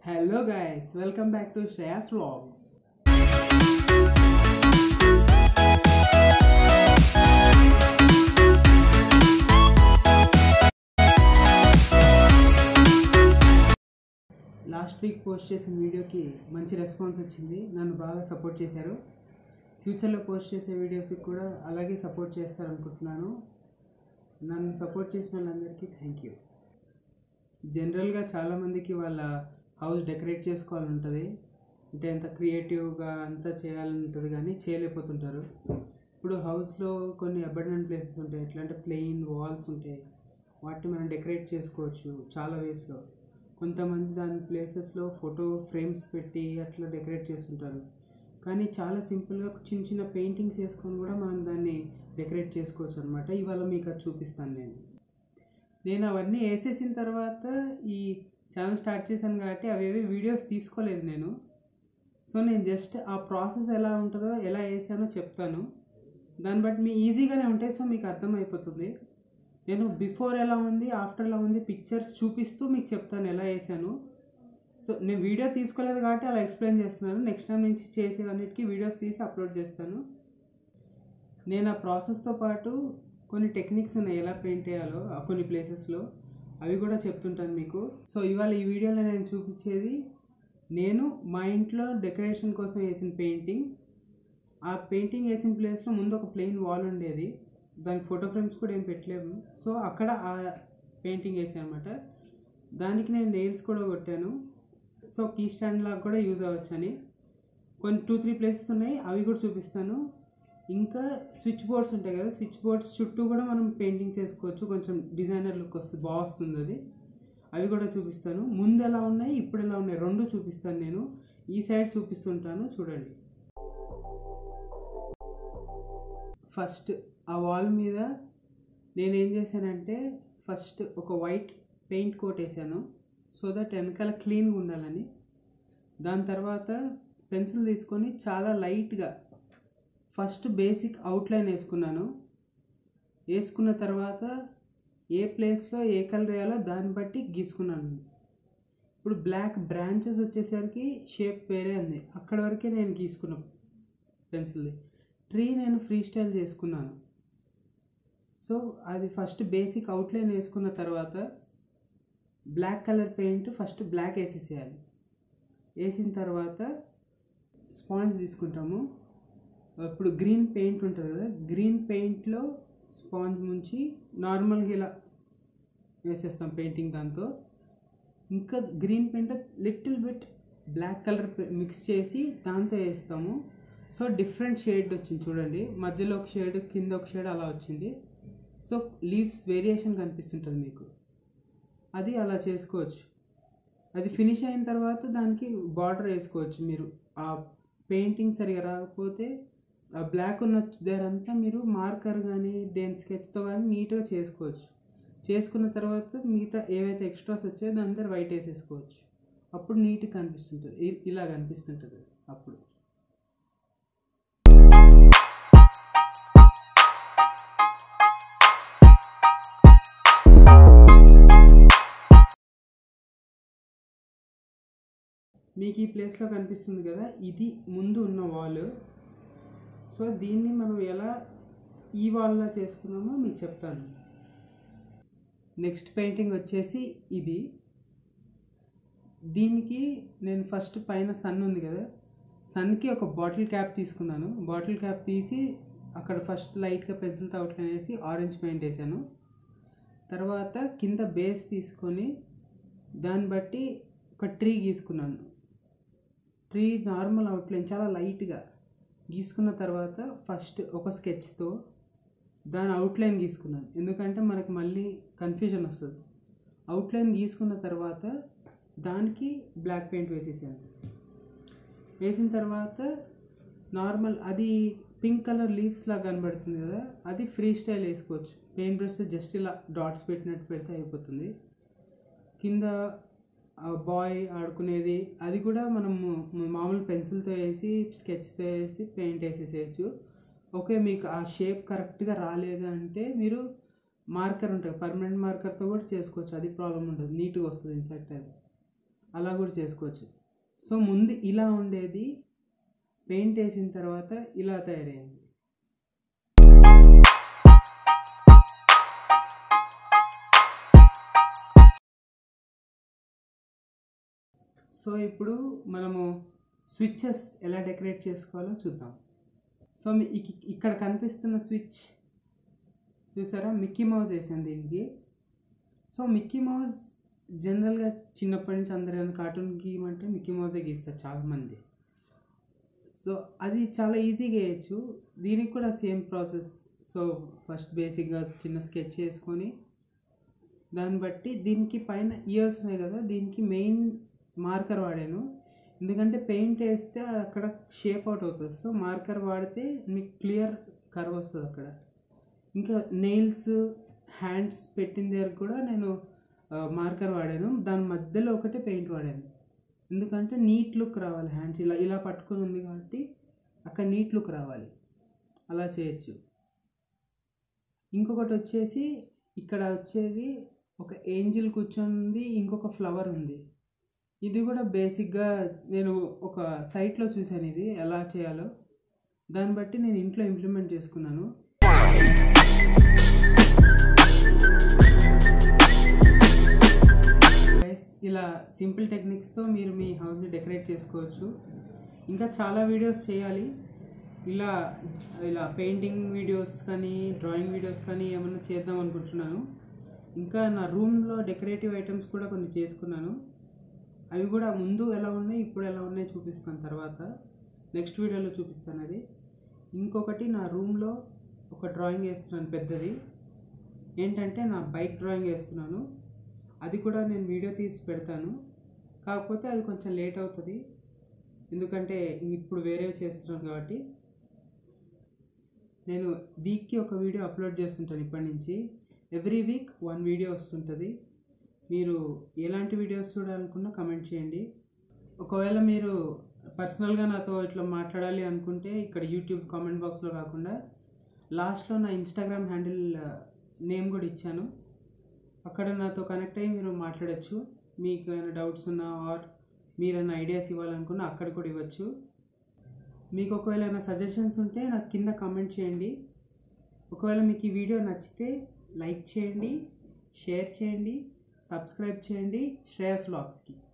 Hello guys, welcome back to Shreyas Vlogs. Last week post చేసిన వీడియోకి మంచి response వచ్చింది నన్ను బాగా సపోర్ట్ చేశారు ఫ్యూచర్లో పోస్ట్ చేసే వీడియోస్కి కూడా అలాగే సపోర్ట్ చేస్తారనుకుంటున్నాను నన్ను సపోర్ట్ చేసిన వాళ్ళందరికీ థ్యాంక్ యూ జనరల్గా చాలామందికి వాళ్ళ హౌస్ డెకరేట్ చేసుకోవాలని ఉంటుంది అంటే అంత క్రియేటివ్గా అంతా చేయాలని ఉంటుంది కానీ చేయలేకపోతుంటారు ఇప్పుడు హౌస్లో కొన్ని అబర్డెంట్ ప్లేసెస్ ఉంటాయి ఎట్లా అంటే ప్లెయిన్ వాల్స్ ఉంటాయి వాటిని మనం డెకరేట్ చేసుకోవచ్చు చాలా వేస్లో కొంతమంది దాని ప్లేసెస్లో ఫోటో ఫ్రేమ్స్ పెట్టి అట్లా డెకరేట్ చేస్తుంటారు కానీ చాలా సింపుల్గా చిన్న చిన్న పెయింటింగ్స్ వేసుకొని కూడా మనం దాన్ని డెకరేట్ చేసుకోవచ్చు అనమాట ఇవాళ మీకు అది చూపిస్తాను నేను నేను అవన్నీ వేసేసిన తర్వాత ఈ ఛానల్ స్టార్ట్ చేశాను కాబట్టి అవేవి వీడియోస్ తీసుకోలేదు నేను సో నేను జస్ట్ ఆ ప్రాసెస్ ఎలా ఉంటుందో ఎలా వేసానో చెప్తాను దాన్ని బట్టి మీ ఈజీగానే ఉంటాయి సో మీకు అర్థమైపోతుంది నేను బిఫోర్ ఎలా ఉంది ఆఫ్టర్ ఎలా ఉంది పిక్చర్స్ చూపిస్తూ మీకు చెప్తాను ఎలా వేసాను సో నేను వీడియో తీసుకోలేదు కాబట్టి అలా ఎక్స్ప్లెయిన్ చేస్తున్నాను నెక్స్ట్ టైం నుంచి చేసేవన్నిటికీ వీడియోస్ తీసి అప్లోడ్ చేస్తాను నేను ఆ ప్రాసెస్తో పాటు కొన్ని టెక్నిక్స్ ఉన్నాయి ఎలా పెయింట్ చేయాలో ఆ కొన్ని ప్లేసెస్లో అవి కూడా చెప్తుంటాను మీకు సో ఇవాళ ఈ వీడియోలో నేను చూపించేది నేను మా ఇంట్లో డెకరేషన్ కోసం వేసిన పెయింటింగ్ ఆ పెయింటింగ్ వేసిన ప్లేస్లో ముందు ఒక ప్లెయిన్ వాల్ ఉండేది దానికి ఫోటో ఫ్రేమ్స్ కూడా ఏం పెట్టలేము సో అక్కడ ఆ పెయింటింగ్ వేసాను అనమాట దానికి నేను నెయిల్స్ కూడా కొట్టాను సో కీ స్టాండ్ లాగా కూడా యూజ్ అవ్వచ్చు అని కొన్ని టూ త్రీ ప్లేసెస్ ఉన్నాయి అవి కూడా చూపిస్తాను ఇంకా స్విచ్ బోర్డ్స్ ఉంటాయి కదా స్విచ్ బోర్డ్స్ చుట్టూ కూడా మనం పెయింటింగ్స్ వేసుకోవచ్చు కొంచెం డిజైనర్ లుక్ వస్తుంది బాగా వస్తుంది అది అవి కూడా చూపిస్తాను ముందు ఎలా ఉన్నాయి ఇప్పుడు ఎలా ఉన్నాయి రెండు చూపిస్తాను నేను ఈ సైడ్ చూపిస్తుంటాను చూడండి ఫస్ట్ ఆ వాల్ మీద నేను ఏం చేశానంటే ఫస్ట్ ఒక వైట్ పెయింట్ కోట్ వేసాను సో దట్ వెనకాల క్లీన్గా ఉండాలని దాని తర్వాత పెన్సిల్ తీసుకొని చాలా లైట్గా ఫస్ట్ బేసిక్ అవుట్లైన్ వేసుకున్నాను వేసుకున్న తర్వాత ఏ ప్లేస్లో ఏ కలర్ వేయాలో దాన్ని బట్టి గీసుకున్నాను ఇప్పుడు బ్లాక్ బ్రాంచెస్ వచ్చేసరికి షేప్ వేరే ఉంది అక్కడ వరకే నేను గీసుకున్నాను పెన్సిల్ది ట్రీ నేను ఫ్రీ స్టైల్ చేసుకున్నాను సో అది ఫస్ట్ బేసిక్ అవుట్లైన్ వేసుకున్న తర్వాత black colour paint first black వేసేసేయాలి వేసిన తర్వాత స్పాంజ్ తీసుకుంటాము ఇప్పుడు గ్రీన్ పెయింట్ ఉంటుంది కదా గ్రీన్ పెయింట్లో స్పాంజ్ ముంచి నార్మల్గా ఇలా వేసేస్తాం పెయింటింగ్ దాంతో ఇంకా green paint little bit black colour mix చేసి దాంతో వేస్తాము సో డిఫరెంట్ షేడ్ వచ్చింది చూడండి మధ్యలో ఒక షేడ్ కింద ఒక షేడ్ అలా వచ్చింది సో లీవ్స్ వేరియేషన్ కనిపిస్తుంటుంది మీకు అది అలా చేసుకోవచ్చు అది ఫినిష్ అయిన తర్వాత దానికి బార్డర్ వేసుకోవచ్చు మీరు ఆ పెయింటింగ్ సరిగా రాకపోతే ఆ బ్లాక్ ఉన్న దగ్గరంతా మీరు మార్కర్ కానీ దేని స్కెచ్తో కానీ నీట్గా చేసుకోవచ్చు చేసుకున్న తర్వాత మిగతా ఏవైతే ఎక్స్ట్రాస్ వచ్చాయో దాని దగ్గర వైట్ వేసేసుకోవచ్చు అప్పుడు నీట్గా కనిపిస్తుంటుంది ఇ- ఇలా కనిపిస్తుంటుంది అప్పుడు మీకు ఈ ప్లేస్లో కనిపిస్తుంది కదా ఇది ముందు ఉన్న వాల్ సో దీన్ని మనం ఎలా ఈ వాల్లా చేసుకున్నామో మీకు చెప్తాను నెక్స్ట్ పెయింటింగ్ వచ్చేసి ఇది దీనికి నేను ఫస్ట్ పైన సన్ ఉంది కదా సన్కి ఒక బాటిల్ క్యాప్ తీసుకున్నాను బాటిల్ క్యాప్ తీసి అక్కడ ఫస్ట్ లైట్గా పెన్సిల్తో అవుట్లైన్ వేసి ఆరెంజ్ పెయింట్ వేసాను తర్వాత కింద బేస్ తీసుకొని దాన్ని బట్టి ఒక ట్రీ గీసుకున్నాను ట్రీ నార్మల్ అవుట్లైన్ చాలా లైట్గా గీసుకున్న తర్వాత ఫస్ట్ ఒక స్కెచ్తో దాని అవుట్లైన్ గీసుకున్నాను ఎందుకంటే మనకు మళ్ళీ కన్ఫ్యూజన్ వస్తుంది అవుట్లైన్ గీసుకున్న తర్వాత దానికి బ్లాక్ పెయింట్ వేసేసాను వేసిన తర్వాత నార్మల్ అది పింక్ కలర్ లీవ్స్ లాగా కనబడుతుంది కదా అది ఫ్రీ స్టైల్ వేసుకోవచ్చు పెయింట్ బ్రష్ జస్ట్ ఇలా డాట్స్ పెట్టినట్టు పెడితే అయిపోతుంది కింద బాయ్ ఆడుకునేది అది కూడా మనము మామూలు పెన్సిల్తో వేసి స్కెచ్తో వేసి పెయింట్ వేసేసేయచ్చు ఓకే మీకు ఆ షేప్ కరెక్ట్గా రాలేదు అంటే మీరు మార్కర్ ఉంటుంది పర్మనెంట్ మార్కర్తో కూడా చేసుకోవచ్చు అది ప్రాబ్లం ఉండదు నీట్గా వస్తుంది ఇన్ఫాక్ట్ అది అలా కూడా చేసుకోవచ్చు సో ముందు ఇలా ఉండేది పెయింట్ వేసిన తర్వాత ఇలా తయారైంది సో ఇప్పుడు మనము స్విచ్చెస్ ఎలా డెకరేట్ చేసుకోవాలో చూద్దాం సో మీ ఇక్- ఇక్కడ కనిపిస్తున్న స్విచ్ చూసారా మిక్కీ మౌజ్ వేసాను దీనికి సో మిక్కీ మౌజ్ జనరల్గా చిన్నప్పటి నుంచి అందరూ కార్టూన్ గీయమంటే మిక్కీ మౌజే గీస్తారు చాలామంది సో అది చాలా ఈజీగా వేయచ్చు దీనికి కూడా సేమ్ ప్రాసెస్ సో ఫస్ట్ బేసిక్గా చిన్న స్కెచ్ చేసుకొని దాన్ని బట్టి దీనికి పైన ఇయర్స్ ఉన్నాయి కదా దీనికి మెయిన్ మార్కర్ వాడాను ఎందుకంటే పెయింట్ వేస్తే అది అక్కడ షేప్ అవుట్ అవుతుంది సో మార్కర్ వాడితే మీకు క్లియర్ కర్వ్ వస్తుంది అక్కడ ఇంకా నెయిల్స్ హ్యాండ్స్ పెట్టిన దగ్గర కూడా నేను మార్కర్ వాడాను దాని మధ్యలో ఒకటే పెయింట్ వాడాను ఎందుకంటే నీట్ లుక్ రావాలి హ్యాండ్స్ ఇలా ఇలా పట్టుకొని ఉంది కాబట్టి అక్కడ నీట్ లుక్ రావాలి అలా చేయొచ్చు ఇంకొకటి వచ్చేసి ఇక్కడ వచ్చేది ఒక ఏంజిల్ కూర్చొని ఇంకొక ఫ్లవర్ ఉంది ఇది కూడా బేసిక్గా నేను ఒక సైట్లో చూశాను ఇది ఎలా చేయాలో దాన్ని బట్టి నేను ఇంట్లో ఇంప్లిమెంట్ చేసుకున్నాను Guys, ఇలా సింపుల్ టెక్నిక్స్తో మీరు మీ హౌస్ని డెకరేట్ చేసుకోవచ్చు ఇంకా చాలా వీడియోస్ చేయాలి ఇలా ఇలా పెయింటింగ్ వీడియోస్ కానీ డ్రాయింగ్ వీడియోస్ కానీ ఏమన్నా చేద్దాం అనుకుంటున్నాను ఇంకా నా రూమ్లో డెకరేటివ్ ఐటమ్స్ కూడా కొన్ని చేసుకున్నాను అవి కూడా ముందు ఎలా ఉన్నాయి ఇప్పుడు ఎలా ఉన్నాయి చూపిస్తాను తర్వాత నెక్స్ట్ వీడియోలో చూపిస్తాను అది ఇంకొకటి నా రూమ్లో ఒక డ్రాయింగ్ వేస్తున్నాను పెద్దది ఏంటంటే నా బైక్ డ్రాయింగ్ వేస్తున్నాను అది కూడా నేను వీడియో తీసి పెడతాను కాకపోతే అది కొంచెం లేట్ అవుతుంది ఎందుకంటే ఇప్పుడు వేరేవి చేస్తున్నాను కాబట్టి నేను వీక్కి ఒక వీడియో అప్లోడ్ చేస్తుంటాను ఇప్పటి నుంచి ఎవ్రీ వీక్ వన్ వీడియో వస్తుంటుంది మీరు ఎలాంటి వీడియోస్ చూడాలనుకున్నా కమెంట్ చేయండి ఒకవేళ మీరు పర్సనల్గా నాతో ఇట్లా మాట్లాడాలి అనుకుంటే ఇక్కడ యూట్యూబ్ కామెంట్ బాక్స్లో కాకుండా లాస్ట్లో నా ఇన్స్టాగ్రామ్ హ్యాండిల్ నేమ్ కూడా ఇచ్చాను అక్కడ నాతో కనెక్ట్ అయ్యి మీరు మాట్లాడచ్చు మీకు ఏమైనా డౌట్స్ ఉన్నా ఆర్ మీరు ఏమైనా ఐడియాస్ ఇవ్వాలనుకున్నా అక్కడ కూడా ఇవ్వచ్చు మీకు ఒకవేళ ఏమైనా సజెషన్స్ ఉంటే నాకు కింద కామెంట్ చేయండి ఒకవేళ మీకు ఈ వీడియో నచ్చితే లైక్ చేయండి షేర్ చేయండి సబ్స్క్రైబ్ చేయండి శ్రేయస్ వ్లాగ్స్కి